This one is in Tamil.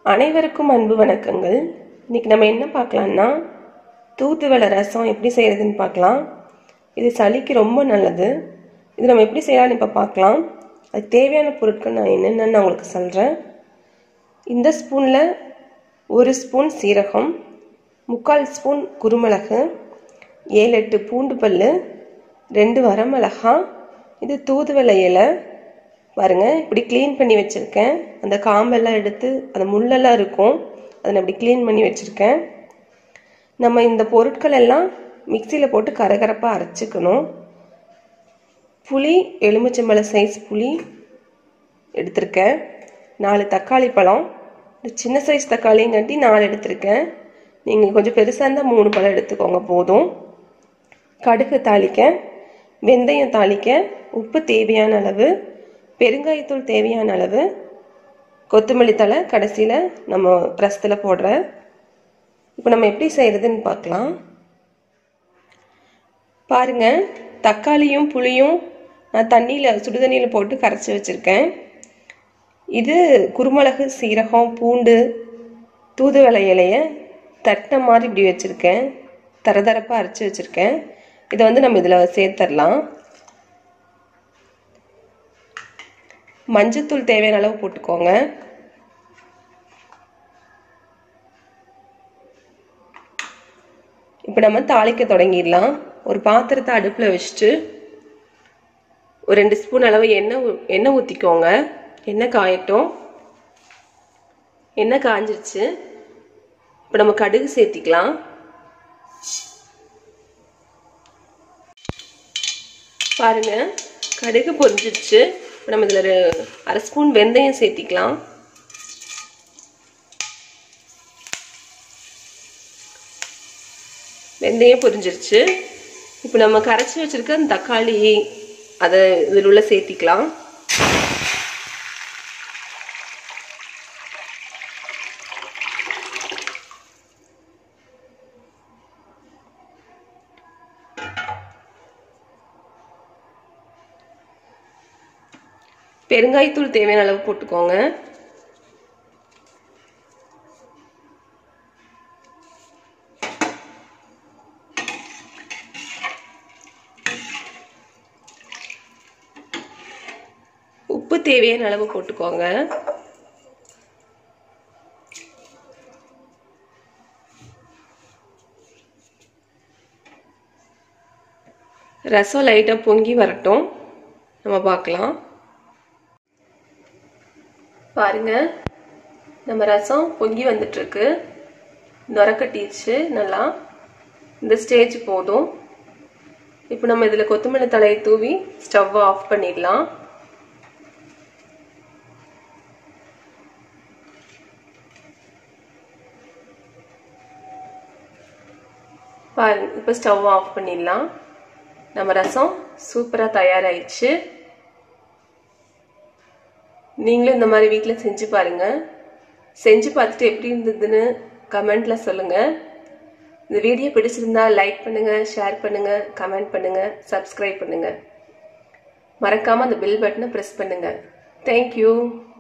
அனைவருக்கும் அன்பு வணக்கங்கள் இன்னைக்கு நம்ம என்ன பார்க்கலாம்னா தூதுவளை ரசம் எப்படி செய்யறதுன்னு பார்க்கலாம் இது சளிக்கு ரொம்ப நல்லது இது நம்ம எப்படி செய்யலாம்னு இப்போ பார்க்கலாம் அது தேவையான பொருட்கள் நான் என்னென்னு நான் உங்களுக்கு சொல்கிறேன் இந்த ஸ்பூனில் ஒரு ஸ்பூன் சீரகம் முக்கால் ஸ்பூன் குருமிளகு ஏழு எட்டு பூண்டு பல் ரெண்டு வரமிளகா இது தூதுவளை இலை பாருங்க இப்படி க்ளீன் பண்ணி வச்சுருக்கேன் அந்த காம்பெல்லாம் எடுத்து அந்த முள்ளெல்லாம் இருக்கும் அதை நான் இப்படி க்ளீன் பண்ணி வச்சுருக்கேன் நம்ம இந்த பொருட்கள் எல்லாம் மிக்சியில் போட்டு கரகரப்பாக அரைச்சிக்கணும் புளி எலுமிச்சம்பழ சைஸ் புளி எடுத்திருக்கேன் நாலு தக்காளி பழம் இந்த சின்ன சைஸ் தக்காளிங்காட்டி நாலு எடுத்திருக்கேன் நீங்கள் கொஞ்சம் பெருசாக இருந்தால் மூணு பழம் எடுத்துக்கோங்க போதும் கடுகு தாளிக்க வெந்தயம் தாளிக்க உப்பு தேவையான அளவு பெருங்காயத்தூள் தேவையான அளவு கொத்தமல்லி தலை கடைசியில் நம்ம ரசத்தில் போடுற இப்போ நம்ம எப்படி செய்கிறதுன்னு பார்க்கலாம் பாருங்க தக்காளியும் புளியும் நான் தண்ணியில் சுடுதண்ணியில் போட்டு கரைச்சி வச்சுருக்கேன் இது குருமிளகு சீரகம் பூண்டு தூதுவளை இலைய தட்டின மாதிரி இப்படி வச்சுருக்கேன் தரதரப்பாக அரைச்சி வச்சுருக்கேன் இதை வந்து நம்ம இதில் சேர்த்துடலாம் மஞ்சத்தூள் தேவையான அளவு போட்டுக்கோங்க இப்போ நம்ம தாளிக்க தொடங்கிடலாம் ஒரு பாத்திரத்தை அடுப்பில் வச்சுட்டு ஒரு ரெண்டு ஸ்பூன் அளவு எண்ணெய் எண்ணெய் ஊற்றிக்கோங்க எண்ணெய் காயட்டும் எண்ணெய் காஞ்சிருச்சு இப்போ நம்ம கடுகு சேர்த்திக்கலாம் பாருங்க கடுகு பொரிஞ்சிருச்சு இப்போ நம்ம இதில் அரை ஸ்பூன் வெந்தயம் சேர்த்திக்கலாம் வெந்தயம் பொரிஞ்சிருச்சு இப்போ நம்ம கரைச்சி வச்சிருக்க அந்த தக்காளி அதை இதில் உள்ள சேர்த்திக்கலாம் பெருங்காயத்தூள் தேவையான அளவு போட்டுக்கோங்க உப்பு தேவையான அளவு போட்டுக்கோங்க ரசம் லைட்டாக பொங்கி வரட்டும் நம்ம பார்க்கலாம் பாருங்க நம்ம ரசம் பொங்கி வந்துட்டுருக்கு நுரக்கட்டிடுச்சு நல்லா இந்த ஸ்டேஜ் போதும் இப்போ நம்ம இதில் கொத்தமல்லி தலையை தூவி ஸ்டவ் ஆஃப் பண்ணிடலாம் பாருங்க இப்போ ஸ்டவ் ஆஃப் பண்ணிடலாம் நம்ம ரசம் சூப்பராக தயாராகிடுச்சு நீங்களும் இந்த மாதிரி வீட்டில் செஞ்சு பாருங்க செஞ்சு பார்த்துட்டு எப்படி இருந்ததுன்னு கமெண்ட்ல சொல்லுங்க இந்த வீடியோ பிடிச்சிருந்தா லைக் பண்ணுங்க ஷேர் பண்ணுங்க கமெண்ட் பண்ணுங்க சப்ஸ்கிரைப் பண்ணுங்க மறக்காம அந்த பில் பட்டனை ப்ரெஸ் பண்ணுங்க தேங்க்யூ